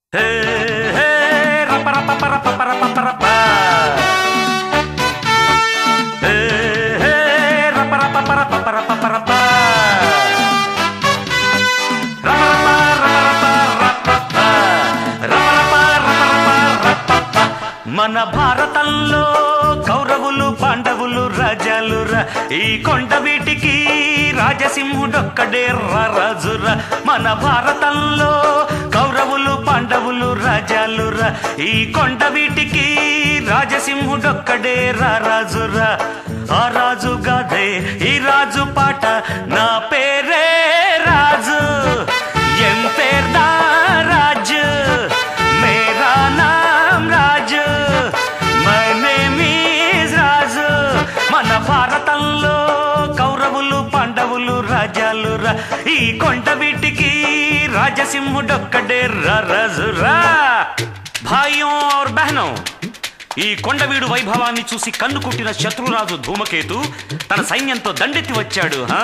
హే, హే, రప రప ప రప ప రప ప రప. హే, హే, రప రప ప రప ప రప ప రప. రప రప రప రప రప ప. రప రప రప రప రప ప. మన భారతంలో కౌరవులు పాండవులు రాజాలురా ఈ కొండ వీటికి రాజసింహుడొక్కడే రాజురా మన భారతంలో కౌరవులు పాండవులు రాజాలురా ఈ కొండ వీటికి రాజసింహుడొక్కడే రాజురా ఆ రాజు గదే ఈ రాజు పాట నా పేరే రాజు ఎం పేర్దా రాజు మేరా నామ్ Raju my name is Raju మన భారతంలో కౌరవులు పాండవులు రాజాలు రా ఈ కొండ వీటికి రాజసింహుడొక్కడే రాజురా భాయ్యం ఔర్ బహనం ఈ కొండవీడు వైభవాన్ని చూసి కన్ను కుట్టిన శత్రురాజు ధూమకేతు తన సైన్యంతో దండెత్తి వచ్చాడు హా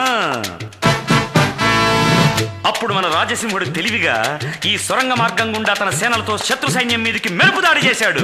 అప్పుడు మన రాజసింహుడు తెలివిగా ఈ సొరంగ మార్గం గుండా తన సేనలతో శత్రు సైన్యం మీదకి మెరుపు దాడి చేశాడు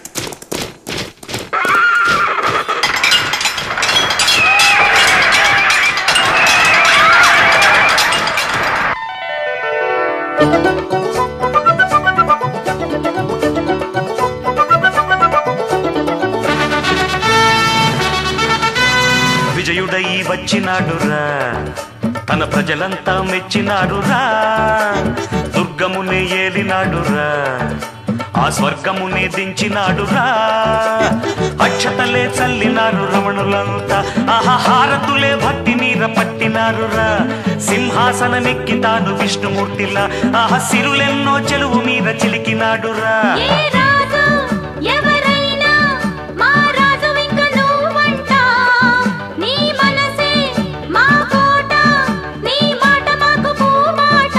విజయుడై వచ్చినాడురా తన ప్రజలంతా మెచ్చినాడురా దుర్గమునే ఏలినాడురా ఆ స్వర్గమునే దించినాడురా అక్షతలే చల్లినారు రమణులంతా ఆహా హారతులే భక్తి నీర పట్టినారురా సింహాసనమెక్కి తాను విష్ణుమూర్తిలా ఆహా సిరులెన్నో చెలువు మీద చిలికినాడురా ఏ రాజు ఎవరైనా మా రాజు ఇంక నువ్వంట నీ మనసే మా కోట నీ మాట మాకు పూమాట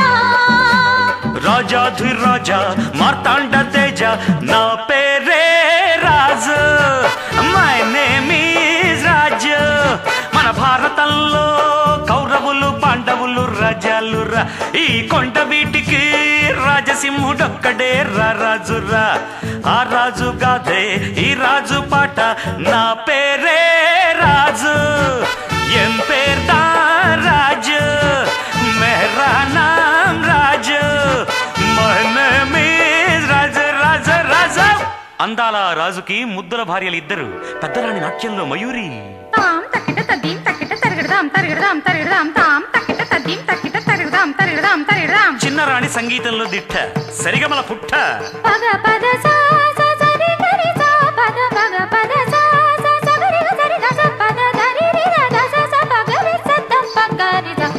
రాజాధిరాజా మార్తాండ తేజ నా పేరే Raju my name is Raju మన భారతంలో కౌరవులు పాండవులు రాజాలురా ఈ కొండ వీటికి రాజసింహుడొక్కడే రా రాజురా ఆ రాజు గాదే ఈ రాజు పాట నా పేరే రాజు ఎం పేర్దా రాజు మేరా నామ్ Raju my name is Raju Raju Raju అందాల రాజుకి ముద్దుల భార్యలు ఇద్దరు పెద్దరాణి నాట్యంలో మయూరి తాం తక్కిట తద్దీం తక్కిట తరగడదాం తరగడదాం తరగడదాం తాం తక్కిట తద్దీం తక్కిట తరగడదాం తరగడదాం తరగడదాం చిన్నరాణి సంగీతంలో దిట్ట సరిగమల పుట్ట పగ పద సా సా సరి గరి సా పద పగ పద సా సా స గరి గ సరి ద స పద గరి రి ద ద స స పగ రి స ద ప గ రి ద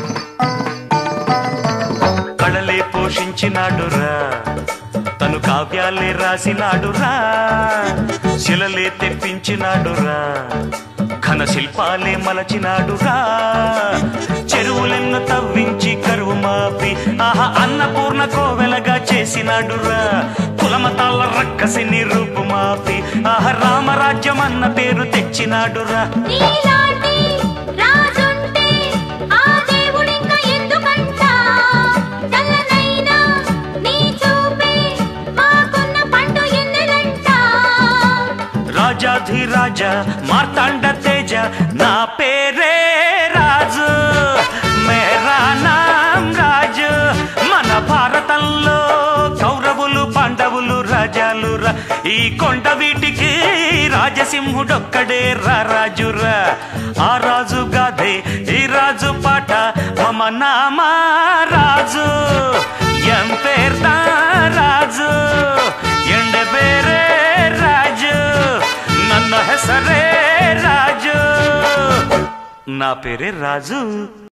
కళలే పోషించినాడురా తను కావ్యాలే రాసినాడురా శిలలే తెప్పించినాడురా ఘన శిల్పాలే మలచినాడురా చెరువులెన్నో తవ్వించి కరువు మాపి ఆహా అన్నపూర్ణ కోవెలగా చేసినాడురా కులమతాల రక్కసిని రూపు మాపి ఆహా రామరాజ్యం అన్న పేరు తెచ్చినాడురా నీలాంటి రాజుంటే ఆ దేవుడింక ఎందుకంట చల్లనైనా నీ చూపే మాకున్న పండు ఎన్నెలంట రాజాధిరాజ మార్తాండ తేజ నా పేరే రాజు మేరా నామ్ రాజు మన భారతంలో కౌరవులు పాండవులు రాజాలు రా ఈ కొండ వీటికి రాజసింహుడొక్కడే రా రాజురా ఆ రాజు గాదే ఈ రాజు పాట మమ నామా రాజు ఎం పేర్దా రాజు ఎండ ಬೇರೆ ರಾಜು ನನ್ನ ಹೆಸರೇ ರಾಜು నా పేరే రాజు